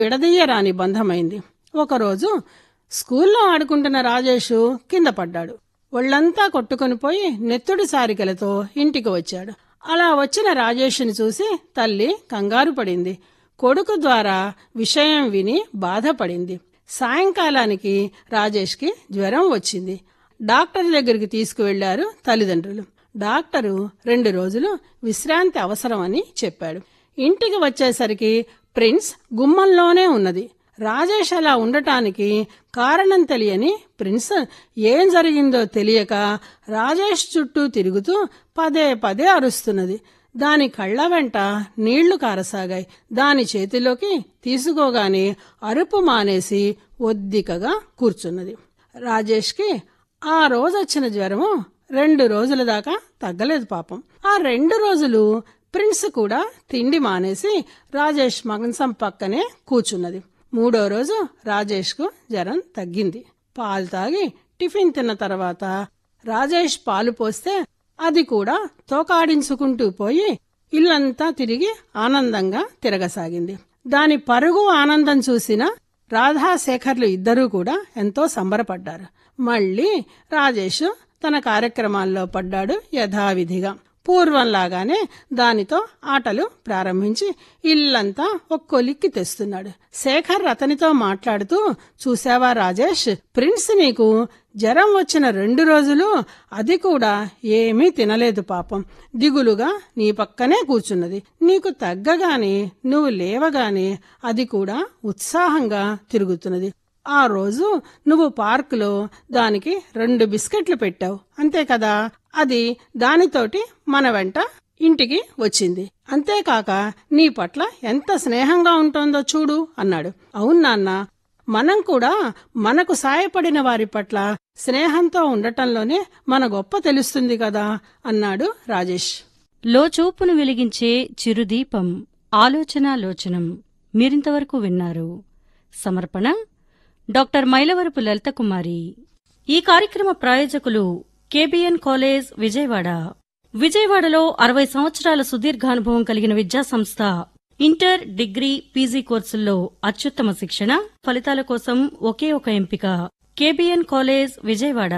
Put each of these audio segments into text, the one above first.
విడదీయరాని బంధమైంది ఒకరోజు స్కూల్లో ఆడుకుంటున్న రాజేషు కింద పడ్డాడు ఒళ్ళంతా కొట్టుకొని పోయి నెత్తుడి సారికలతో ఇంటికి వచ్చాడు అలా వచ్చిన రాజేష్ని చూసి తల్లి కంగారు పడింది కొడుకు ద్వారా విషయం విని బాధపడింది సాయంకాలానికి రాజేష్కి జ్వరం వచ్చింది డాక్టర్ దగ్గరికి తీసుకువెళ్లారు తల్లిదండ్రులు డాక్టరు రెండు రోజులు విశ్రాంతి అవసరమని చెప్పాడు ఇంటికి వచ్చేసరికి ప్రిన్స్ గుమ్మంలోనే ఉన్నది రాజేష్ అలా ఉండటానికి కారణం తెలియని ప్రిన్స్ ఏం జరిగిందో తెలియక రాజేష్ చుట్టూ తిరుగుతూ పదే పదే అరుస్తున్నది దాని కళ్ళ వెంట నీళ్లు కారసాగాయి దాని చేతిలోకి తీసుకోగానే అరుపు మానేసి ఒద్దికగా కూర్చున్నది రాజేష్కి ఆ రోజొచ్చిన జ్వరము రెండు రోజుల దాకా తగ్గలేదు పాపం ఆ రెండు రోజులు ప్రిన్స్ కూడా తిండి మానేసి రాజేష్ మంచం పక్కనే కూర్చున్నది మూడో రోజు రాజేష్కు జ్వరం తగ్గింది పాలు తాగి టిఫిన్ తిన్న తర్వాత రాజేష్ పాలు పోస్తే అది కూడా తోకాడించుకుంటూ పోయి ఇల్లంతా తిరిగి ఆనందంగా తిరగసాగింది దాని పరుగు ఆనందం చూసిన రాధాశేఖర్లు ఇద్దరూ కూడా ఎంతో సంబరపడ్డారు మళ్ళీ రాజేష్ తన కార్యక్రమాల్లో పడ్డాడు యథావిధిగా పూర్వంలాగానే దానితో ఆటలు ప్రారంభించి ఇల్లంతా ఒక్కొలిక్కి తెస్తున్నాడు శేఖర్ అతనితో మాట్లాడుతూ చూసావా రాజేష్ ప్రిన్స్ నీకు జ్వరం వచ్చిన రెండు రోజులు అది కూడా ఏమీ తినలేదు పాపం దిగులుగా నీ పక్కనే కూర్చున్నది నీకు తగ్గగానే నువ్వు లేవగానే అది కూడా ఉత్సాహంగా తిరుగుతున్నది ఆ రోజు నువ్వు పార్కులో దానికి రెండు బిస్కెట్లు పెట్టావు అంతే కదా అది దానితోటి మన వెంట ఇంటికి వచ్చింది అంతేకాక నీ పట్ల ఎంత స్నేహంగా ఉంటోందో చూడు అన్నాడు అవును నాన్న మనం కూడా మనకు సాయపడిన వారి పట్ల స్నేహంతో ఉండటంలోనే మన గొప్ప తెలుస్తుంది కదా అన్నాడు రాజేష్ లోచూపును వెలిగించే చిరుదీపం ఆలోచనాలోచనం మీరింతవరకు విన్నారు సమర్పణ డాక్టర్ మైలవరపు లలితకుమారి ఈ కార్యక్రమ ప్రాయోజకులు కేబిఎన్ కాలేజ్ విజయవాడ విజయవాడలో అరవై సంవత్సరాల సుదీర్ఘానుభవం కలిగిన విద్యా సంస్థ ఇంటర్ డిగ్రీ పీజీ కోర్సుల్లో అత్యుత్తమ శిక్షణ ఫలితాల కోసం ఒకే ఒక ఎంపిక కేబిఎన్ కాలేజ్ విజయవాడ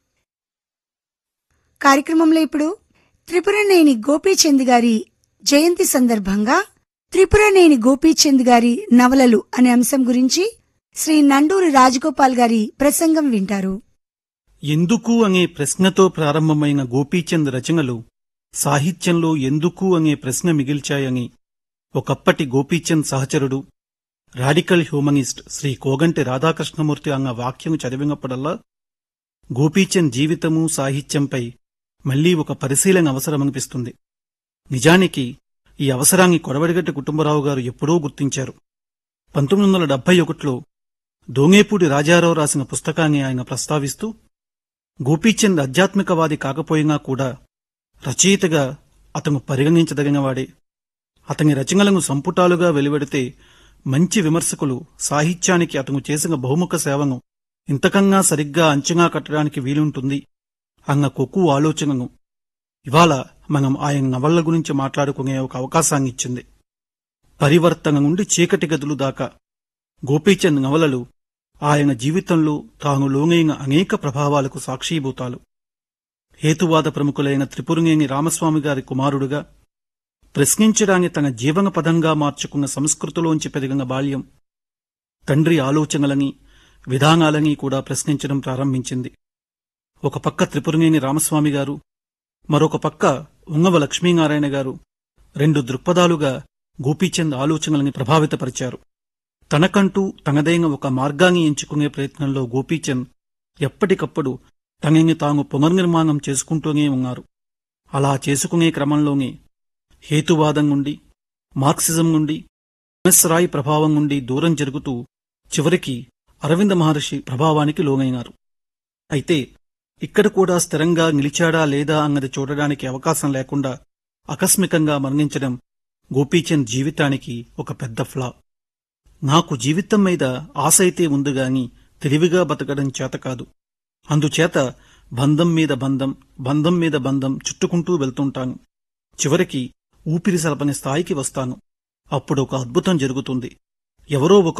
కార్యక్రమంలో ఇప్పుడు త్రిపురనేని గోపీచంద్ గారి జయంతి సందర్భంగా త్రిపురనేని గోపీచంద్ గారి నవలలు అనే అంశం గురించి శ్రీ నండూరి రాజగోపాల్ గారి ప్రసంగం వింటారు ఎందుకు అనే ప్రశ్నతో ప్రారంభమైన గోపీచంద్ రచనలు సాహిత్యంలో ఎందుకు అనే ప్రశ్న మిగిల్చాయని ఒకప్పటి గోపీచంద్ సహచరుడు రాడికల్ హ్యూమనిస్ట్ శ్రీ కోగంటి రాధాకృష్ణమూర్తి అన్న వాక్యం చదివినప్పుడల్లా గోపీచంద్ జీవితము సాహిత్యంపై మళ్లీ ఒక పరిశీలన అవసరమనిపిస్తుంది నిజానికి ఈ అవసరాన్ని కొడవడిగట్టి కుటుంబరావు గారు ఎప్పుడో గుర్తించారు పంతొమ్మిది వందల డెబ్బై ఒకటిలో దోంగేపూడి రాజారావు రాసిన పుస్తకాన్ని ఆయన ప్రస్తావిస్తూ గోపీచంద్ ఆధ్యాత్మికవాది కాకపోయినా కూడా రచయితగా అతను పరిగణించదగినవాడే అతని రచనలను సంపుటాలుగా వెలువడితే మంచి విమర్శకులు సాహిత్యానికి అతను చేసిన బహుముఖ సేవను ఇంతకన్నా సరిగ్గా అంచనా కట్టడానికి వీలుంటుంది అన్న కొక్కు ఆలోచనను ఇవాళ మనం ఆయన నవళ్ల గురించి మాట్లాడుకునే ఒక అవకాశాన్ని ఇచ్చింది పరివర్తన నుండి చీకటి గదులు దాకా గోపీచంద్ నవలలు ఆయన జీవితంలో తాను లోనైన అనేక ప్రభావాలకు సాక్షీభూతాలు హేతువాద ప్రముఖులైన త్రిపురనేని రామస్వామి గారి కుమారుడుగా ప్రశ్నించడాన్ని తన జీవన పదంగా మార్చుకున్న సంస్కృతిలోంచి పెరిగిన బాల్యం తండ్రి ఆలోచనలని విధానాలని కూడా ప్రశ్నించడం ప్రారంభించింది ఒక పక్క త్రిపురనేని రామస్వామి గారు మరొక పక్క ఉంగవ లక్ష్మీనారాయణ గారు రెండు దృక్పథాలుగా గోపీచంద్ ఆలోచనలని ప్రభావితపరిచారు తనకంటూ తనదైన ఒక మార్గాన్ని ఎంచుకునే ప్రయత్నంలో గోపీచంద్ ఎప్పటికప్పుడు తనని తాను పునర్నిర్మాణం చేసుకుంటూనే ఉన్నారు అలా చేసుకునే క్రమంలోనే హేతువాదం నుండి మార్క్సిజం నుండి ఎంఎస్ రాయ్ ప్రభావం నుండి దూరం జరుగుతూ చివరికి అరవింద మహర్షి ప్రభావానికి లోనైనారు అయితే ఇక్కడ కూడా స్థిరంగా నిలిచాడా లేదా అన్నది చూడడానికి అవకాశం లేకుండా ఆకస్మికంగా మరణించడం గోపీచంద్ జీవితానికి ఒక పెద్ద ఫ్లా నాకు జీవితం మీద ఆశ అయితే ఉందిగాని తెలివిగా బతకడం చేత కాదు అందుచేత బంధం మీద బంధం బంధం మీద బంధం చుట్టుకుంటూ వెళ్తుంటాను చివరికి ఊపిరి సలపని స్థాయికి వస్తాను అప్పుడు ఒక అద్భుతం జరుగుతుంది ఎవరో ఒక